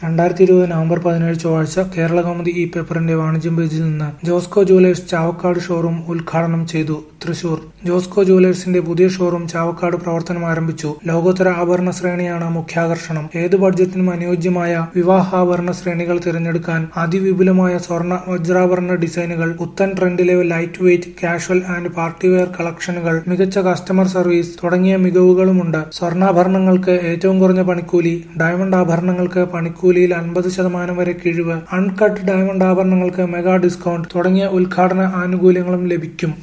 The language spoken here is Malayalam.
രണ്ടായിരത്തി ഇരുപത് നവംബർ പതിനേഴ് ചൊവ്വാഴ്ച കേരള കൗമുദി ഈ പേപ്പറിന്റെ വാണിജ്യം പേജിൽ നിന്ന് ജോസ്കോ ജുവലേഴ്സ് ചാവക്കാട് ഷോറൂം ഉദ്ഘാടനം ചെയ്തു തൃശൂർ ജോസ്കോ ജുവലേഴ്സിന്റെ പുതിയ ഷോറൂം ചാവക്കാട് പ്രവർത്തനം ആരംഭിച്ചു ലോകോത്തര ആഭരണ ശ്രേണിയാണ് മുഖ്യാകർഷണം ഏത് ബഡ്ജറ്റിനും അനുയോജ്യമായ വിവാഹാഭരണ ശ്രേണികൾ തിരഞ്ഞെടുക്കാൻ അതിവിപുലമായ സ്വർണ്ണ വജ്രാഭരണ ഡിസൈനുകൾ പുത്തൻ ട്രെൻഡിലെ light weight casual and partywear കളക്ഷനുകൾ മികച്ച കസ്റ്റമർ സർവീസ് തുടങ്ങിയ മികവുകളുമുണ്ട് സ്വർണ്ണാഭരണങ്ങൾക്ക് ഏറ്റവും കുറഞ്ഞ പണിക്കൂലി ഡയമണ്ട് ആഭരണങ്ങൾക്ക് പണിക്കൂലിയിൽ അൻപത് ശതമാനം വരെ കിഴിവ് അൺകട്ട് ഡയമണ്ട് ആഭരണങ്ങൾക്ക് മെഗാ ഡിസ്കൗണ്ട് തുടങ്ങിയ ഉദ്ഘാടന ആനുകൂല്യങ്ങളും ലഭിക്കും